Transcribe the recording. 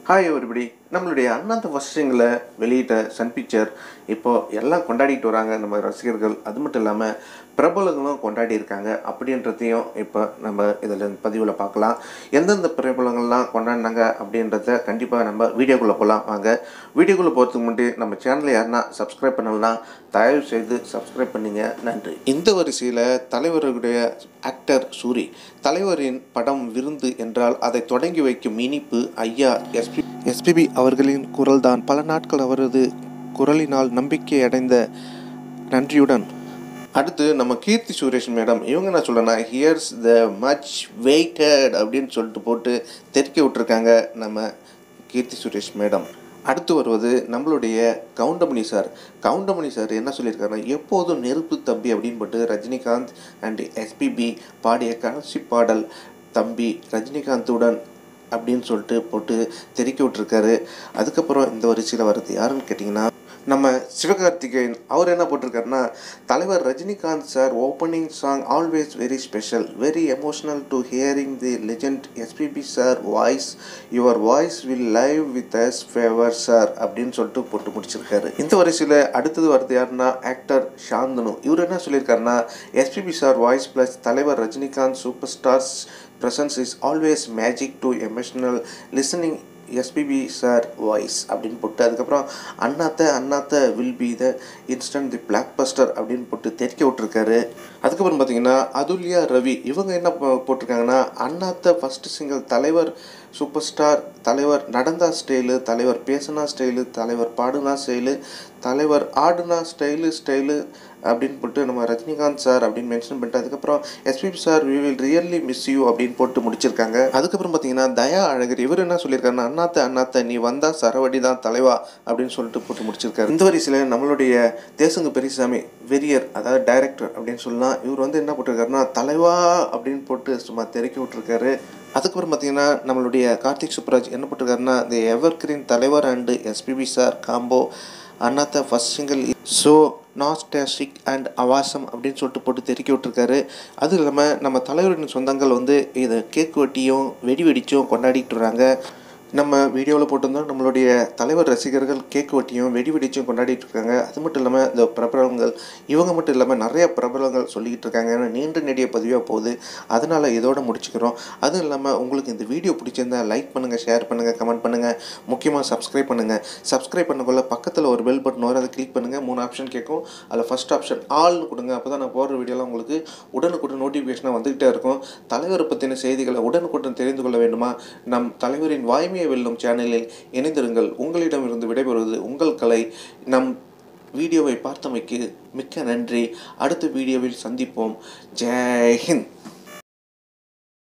hi ஒருபடி நம்மளுடைய அண்ணாத்த ஃபஸ்ட்டுங்களை வெளியிட்ட சன் பிக்சர் இப்போது எல்லாம் கொண்டாடிட்டு வராங்க நம்ம ரசிகர்கள் அது மட்டும் இல்லாமல் பிரபலங்களும் கொண்டாடி இருக்காங்க அப்படின்றதையும் இப்போ நம்ம இதில் பதிவில் பார்க்கலாம் எந்தெந்த பிரபலங்கள்லாம் கொண்டாடினாங்க அப்படின்றத கண்டிப்பாக நம்ம வீடியோக்குள்ளே போகலாம் வாங்க வீடியோக்குள்ளே போகிறதுக்கு முன்னாடி நம்ம சேனலை யாருன்னா சப்ஸ்கிரைப் பண்ணலாம் தயவு செய்து சப்ஸ்கிரைப் பண்ணுங்க நன்றி இந்த வரிசையில் தலைவர்களுடைய ஆக்டர் சூரி தலைவரின் படம் விருந்து என்றால் அதை தொடங்கி வைக்கும் இனிப்பு ஐயா எஸ்பி எஸ்பிபி அவர்களின் குரல்தான் பல நாட்கள் அவரது குரலினால் நம்பிக்கை அடைந்த நன்றியுடன் அடுத்து நம்ம கீர்த்தி சுரேஷ் மேடம் இவங்க என்ன சொல்கிறேன்னா ஹியர்ஸ் த மச் வெயிட்டட் அப்படின்னு சொல்லிட்டு போட்டு தெறிக்க விட்டுருக்காங்க நம்ம கீர்த்தி சுரேஷ் மேடம் அடுத்து வருவது நம்மளுடைய கவுண்டமணி சார் கவுண்டமணி சார் என்ன சொல்லியிருக்காருன்னா எப்போதும் நெருப்பு தம்பி அப்படின்னு போட்டு ரஜினிகாந்த் அண்ட் எஸ்பிபி பாடிய கடைசி பாடல் தம்பி ரஜினிகாந்துடன் அப்படின்னு சொல்லிட்டு போட்டு தெறிக்க விட்டுருக்காரு அதுக்கப்புறம் இந்த வரிசையில் வர்றது யாருன்னு கேட்டிங்கன்னா நம்ம சிவகார்த்திகேயன் அவர் என்ன போட்டிருக்காருன்னா தலைவர் Rajinikanth sir opening song always very special very emotional to hearing the legend SPB sir voice your voice will live with us forever sir அப்படின்னு சொல்லிட்டு போட்டு முடிச்சிருக்காரு இந்த வரிசையில் அடுத்தது வருது யாருன்னா ஆக்டர் சாந்தனு இவர் என்ன சொல்லியிருக்காருன்னா எஸ்பிபி சார் வாய்ஸ் ப்ளஸ் தலைவர் Rajinikanth super stars presence is always magic to emotional listening SPB sir voice அப்படின்னு போட்டு அதுக்கப்புறம் Annaatthe Annaatthe will be the instant the blockbuster அப்படின்னு போட்டு தெரிக்க விட்டுருக்காரு அதுக்கப்புறம் பார்த்தீங்கன்னா அதுல்யா ரவி இவங்க என்ன போ- போட்டிருக்காங்கன்னா அண்ணாத்த ஃபர்ஸ்ட் சிங்கிள் தலைவர் சூப்பர் ஸ்டார் தலைவர் நடந்தா ஸ்டைலு தலைவர் பேசுனா ஸ்டைலு தலைவர் பாடுனா ஸ்டைலு தலைவர் ஆடுனா ஸ்டைலு ஸ்டைலு அப்படின்னு போட்டு நம்ம ரஜினிகாந்த் சார் அப்படின்னு மென்ஷன் பண்ணிட்டு அதுக்கப்புறம் SPB sir we will really miss you அப்படின்னு போட்டு முடிச்சிருக்காங்க அதுக்கப்புறம் பார்த்தீங்கன்னா தயா அழகர் இவர் என்ன சொல்லியிருக்காருன்னா அண்ணாத்த அண்ணாத்த நீ வந்தா சரவடி தான் தலைவா அப்படின்னு சொல்லிட்டு போட்டு முடிச்சிருக்காரு இந்த வரிசையில் நம்மளுடைய தேசங்க பெரியசாமி வெறியர் அதாவது டைரக்டர் அப்படின்னு சொல்லலாம் இவர் வந்து என்ன போட்டிருக்காருன்னா தலைவா அப்படின்னு போட்டு சும்மா தெறிக்க விட்டுருக்காரு அதுக்கப்புறம் பார்த்தீங்கன்னா நம்மளுடைய கார்த்திக் சுப்ராஜ் என்ன போட்டிருக்காருன்னா இந்த எவர் கிரீன் தலைவர் and SPB sir combo Annaatthe first single so nostalgic and awesome அப்படின்னு சொல்லிட்டு போட்டு தெறிக்க விட்டுருக்காரு அதுவும் இல்லாமல் நம்ம தலைவரின் சொந்தங்கள் வந்து இதை கேக் வெட்டியும் வெடி வெடிச்சும் கொண்டாடிட்டு வராங்க நம்ம வீடியோவில் போட்டிருந்தோம் நம்மளுடைய தலைவர் ரசிகர்கள் கேக் வெட்டியும் வெடி வெடிச்சும் கொண்டாடிட்டு இருக்காங்க அது மட்டும் இல்லாமல் இந்த பிரபலங்கள் இவங்க மட்டும் இல்லாமல் நிறைய பிரபலங்கள் சொல்லிக்கிட்டு இருக்காங்க ஏன்னா நீண்ட நெடிய பதிவாக போகுது அதனால் இதோட முடிச்சுக்கிறோம் அதுவும் இல்லாமல் உங்களுக்கு இந்த வீடியோ பிடிச்சிருந்தா லைக் பண்ணுங்கள் ஷேர் பண்ணுங்கள் கமெண்ட் பண்ணுங்கள் முக்கியமாக சப்ஸ்கிரைப் பண்ணுங்கள் சப்ஸ்கிரைப் பண்ணக்குள்ள பக்கத்தில் ஒரு பெல் பட்டன் வரும் அதை கிளிக் பண்ணுங்கள் மூணு ஆப்ஷன் கேட்கும் அதில் ஃபஸ்ட் ஆப்ஷன் ஆல்னு கொடுங்க அப்போ தான் நான் போடுற வீடியோலாம் உங்களுக்கு உடனுக்குடன் நோட்டிஃபிகேஷனாக வந்துக்கிட்டே இருக்கும் தலைவரை பற்றின செய்திகளை உடனுக்குடன் தெரிந்து கொள்ள வேண்டுமா நம் தலைவரின் வாய்மையை வெல்லும் சேனலில் இணைந்திருங்கள் உங்களிடமிருந்து விடைபெறுவது உங்கள் கலை நம் வீடியோவை பார்த்தமைக்கு மிக்க நன்றி அடுத்த வீடியோவில் சந்திப்போம் ஜெய் ஹிந்த்